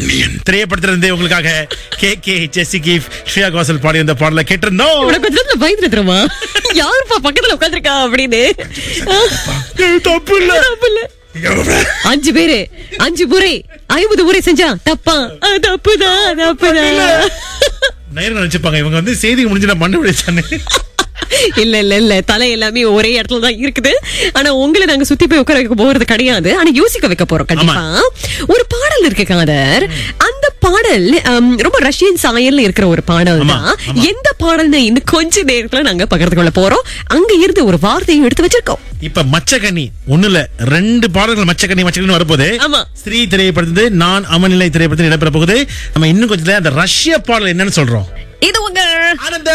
அந்நியன் திரையப்படத்திலிருந்து உங்களுக்காக K K Jassie Gift Shreya Ghoshal பாடி அந்த பாடலை கேட்டிருந்தோம் உனக்கு கொஞ்ச நேரத்துல பயந்துட்டு தெரியுமா யாருப்பா பக்கத்துல உட்காந்துருக்கா அப்படின்னு தப்பு இல்ல தப்பு இல்ல. அஞ்சு பேரு அஞ்சு முறை ஐம்பது முறை செஞ்சா தப்பா ஆ, தப்புதான் தப்புதான் நேரம் நினைச்சுப்பாங்க இவங்க வந்து செய்தி முடிஞ்சு நான் மண்ணு விழிச்சானு இல்ல இல்ல இல்ல தலை எல்லாமே ஒரே இடத்துல தான் இருக்குது ஆனா உங்களை நாங்க சுத்தி போய் உட்கார வைக்க போறது கிடையாது ஆனா யோசிக்க வைக்க போறோம் கண்டிப்பா ஒரு பாடல் இருக்கு காதர் அந்த பாடல் ஹம், ரொம்ப ரஷ்யன் சாயல்ல இருக்கிற ஒரு பாடல் ஆமா, தான் எந்த பாடல்னு இன்னும் கொஞ்ச நேரத்துல நாங்க பகிர்ந்து கொள்ள போறோம் அங்க இருந்து ஒரு வார்த்தையை எடுத்து வச்சிருக்கோம் இப்ப மச்சக்கண்ணி ஒண்ணுல ரெண்டு பாடல்கள் மச்சக்கண்ணி மச்சக்கண்ணி வரப்போகுது ஆமா. ஸ்ரீ திரைப்படத்து நான் அமநிலை திரைப்படத்தில் இடம்பெற போகுது நம்ம இன்னும் கொஞ்சம் அந்த ரஷ்ய பாடல் என்னன்னு சொல்றோம் இது உங்க ஆனந்த